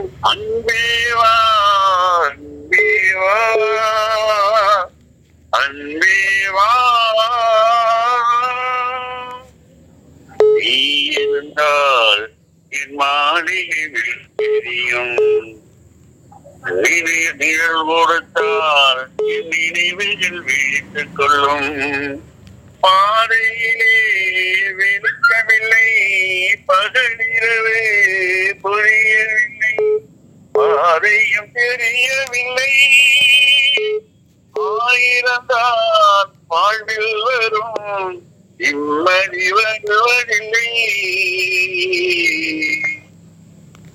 அன்பேவா அன்பேவா அன்பேவா நீ இருந்தால் என் மாளிகை தெரியும் நினைவு நிழல் கொடுத்தால் என் நினைவுகள் விழித்துக் கொள்ளும் பாதையிலே வெளிச்சமில்லை பகலிரவு புரியவில்லை பாதையும் தெரியவில்லை ஆயிரந்தான் வாழ்வில் வரும் இம்மதி வருவதில்லை